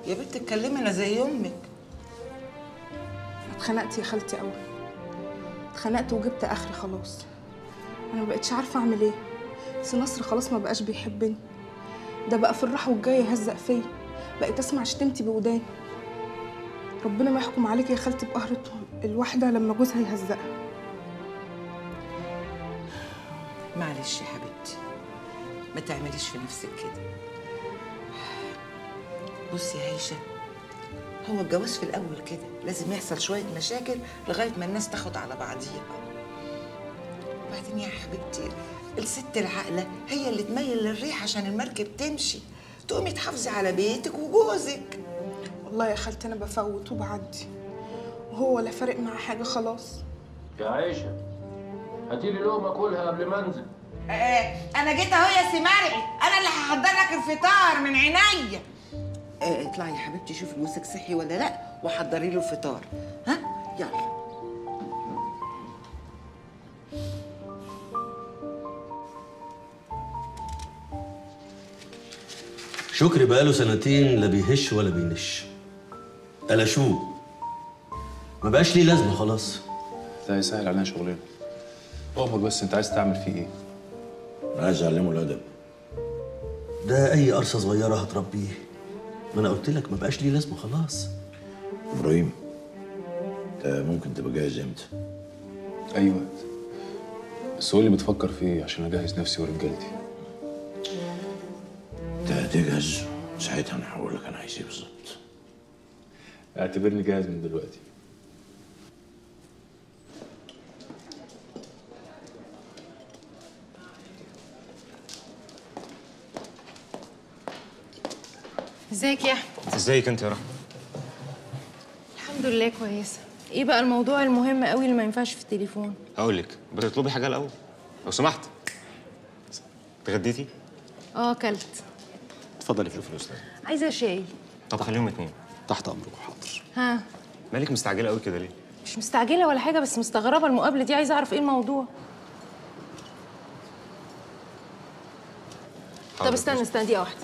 يا بنت اتكلمي انا زي امك اتخنقت يا خالتي قوي اتخنقت وجبت اخري خلاص انا ما بقتش عارفه اعمل ايه بس نصر خلاص ما بقاش بيحبني ده بقى في الراحه والجايه يهزق فيا بقيت اسمع شتمتي بوداني ربنا ما يحكم عليك يا خالتي بقهرة الواحده لما جوزها يهزقها معلش يا حبيبتي ما تعمليش في نفسك كده بصي يا عيشه هو الجواز في الاول كده لازم يحصل شويه مشاكل لغايه ما الناس تاخد على بعضيها وبعدين يا حبيبتي الست العاقله هي اللي تميل للريح عشان المركب تمشي تقومي تحافظي على بيتك وجوزك والله يا خالتي انا بفوت وبعدي وهو ولا فارق معاه حاجه خلاص يا عيشة هاتي لي لقمة كلها قبل ما انزل آه انا جيت اهو يا سي مرعي انا اللي هحضر لك الفطار من عينيا آه اطلعي يا حبيبتي شوفي جوزك صحي ولا لا وحضري له الفطار ها يلا شكري بقاله سنتين لا بيهش ولا بينش ألا شو ما بقاش ليه لازمة خلاص ده يسهل علينا شغلنا اؤمر بس انت عايز تعمل فيه ايه عايز اعلمه الادب ده أي قرصة صغيرة هتربيه ما أنا قلت لك ما بقاش ليه لازمة خلاص ابراهيم انت ممكن تبقى جاهز امتى اي وقت بس قول لي بتفكر في ايه عشان اجهز نفسي ورجالتي انت هتجهز ساعتها انا هقول لك انا عايز ايه بالظبط اعتبرني جاهز من دلوقتي ازيك يا احمد ازيك انت يا رحمه الحمد لله كويسه ايه بقى الموضوع المهم قوي اللي ما ينفعش في التليفون هقول لك بتطلبي حاجه الاول لو سمحت اتغديتي اه اكلت اتفضلي في الفلوس ده عايزه شاي طب خليهم اتنين تحت أمرك حاضر ها مالك مستعجله قوي كده ليه مش مستعجله ولا حاجه بس مستغربه المقابله دي عايزه اعرف ايه الموضوع طب حاضر، استنى استنى دقيقه واحده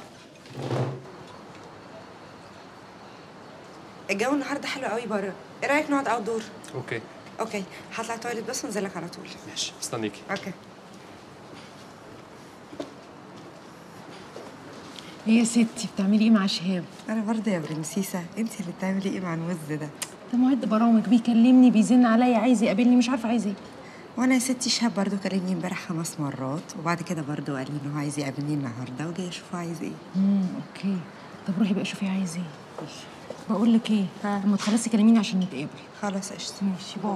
الجو النهارده حلو قوي بره ايه رايك نقعد اوت دور اوكي اوكي هطلع التواليت بس وانزل لك على طول ماشي استنيكي اوكي ايه يا ستي بتعملي ايه مع شهاب انا برضه يا برنسيسه انت اللي بتعملي ايه مع الموز ده ده معد برامج بيكلمني بيزن عليا عايز يقابلني مش عارفه عايز ايه وانا يا ستي شهاب برضه كلمني امبارح خمس مرات وبعد كده برضه قال لي انه عايز يقابلني النهارده وجاي اشوفه عايز ايه امم اوكي طب روحي بقى شوفي عايز ايه بقول لك ايه لما تخلصي كلميني عشان نتقابل خلاص قشطه ماشي باي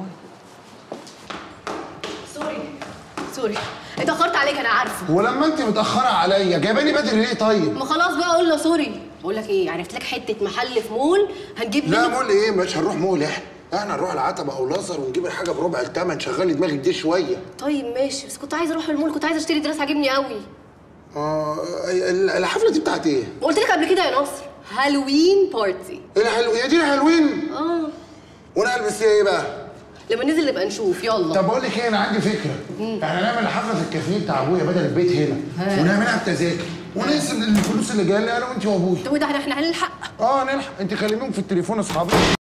سوري سوري اتأخرت عليك أنا عارفة ولما انت متاخره عليا جايباني بدري ليه طيب ما خلاص بقى قلنا سوري بقول لك إيه عرفت لك حتة محل في مول هنجيب لا منه مول ايه مش هنروح مول احنا احنا نروح العتبه او لازر ونجيب الحاجه بربع الثمن شغلي دماغك دي شويه طيب ماشي بس كنت عايزة أروح المول كنت عايزة أشتري دراس عاجبني قوي اه ال- الحفله دي بتاعت ايه قلت لك قبل كده يا نصر هالوين بارتي ايه الحلو يا دي الحلوين اه وانا البس فيها ايه بقى لما ننزل نبقى نشوف يلا طب بقول لك ايه انا عندي فكره احنا نعمل حفله في الكافيه بتاع ابويا بدل البيت هنا ها. ونعملها بتذاكر ونقسم الفلوس اللي جايه لي انا وانت وابويا طب وده احنا احنا هنلحق اه نلحق انت كلميهم في التليفون اصحابي